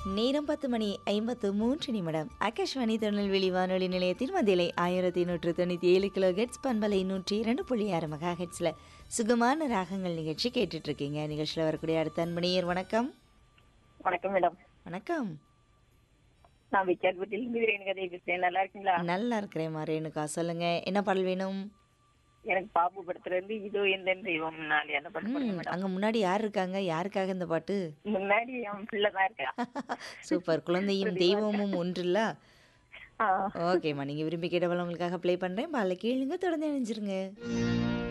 நேரம் பத்து மணி ஐம்பத்து மூன்று நிமிடம் ஆகாஷ்வாணி திருநெல்வேலி வானொலி நிலையத்தின் மதிலை ஆயிரத்தி நூற்று தொண்ணூற்றி ஏழு கிலோ ஹெட்ஸ் பண்பலை நூற்றி இரண்டு புள்ளி ஆறு மெகா ஹெட்ஸில் சுகமான ராகங்கள் நிகழ்ச்சி கேட்டுட்டு இருக்கீங்க நிகழ்ச்சியில் வரக்கூடிய அடுத்த அன்பணியர் வணக்கம் வணக்கம் மேடம் வணக்கம் நான் விக்காட்பட்டியில் இருந்து ரேணுகா தேவி பேசுறேன் நல்லா இருக்கீங்களா நல்லா இருக்கிறேன் ரேணுகா சொல்லுங்க என்ன பாடல் வேணும் எனக்கு பாபு படத்துல இருந்து இதோ எந்த தெய்வம் நாளை அந்த படம் ம், போடுங்க மேடம் அங்க முன்னாடி யார் இருக்காங்க யாருக்காக இந்த பாட்டு முன்னாடி என் பிள்ளை தான் இருக்கா சூப்பர் குழந்தையும் தெய்வமும் ஒன்றில்ல ஆ. ஓகேம்மா நீங்க விரும்பி கேட்டவள உங்களுக்காக ப்ளே பண்றேன் பால கேளுங்க தொடர்ந்து இணைஞ்சிருங்க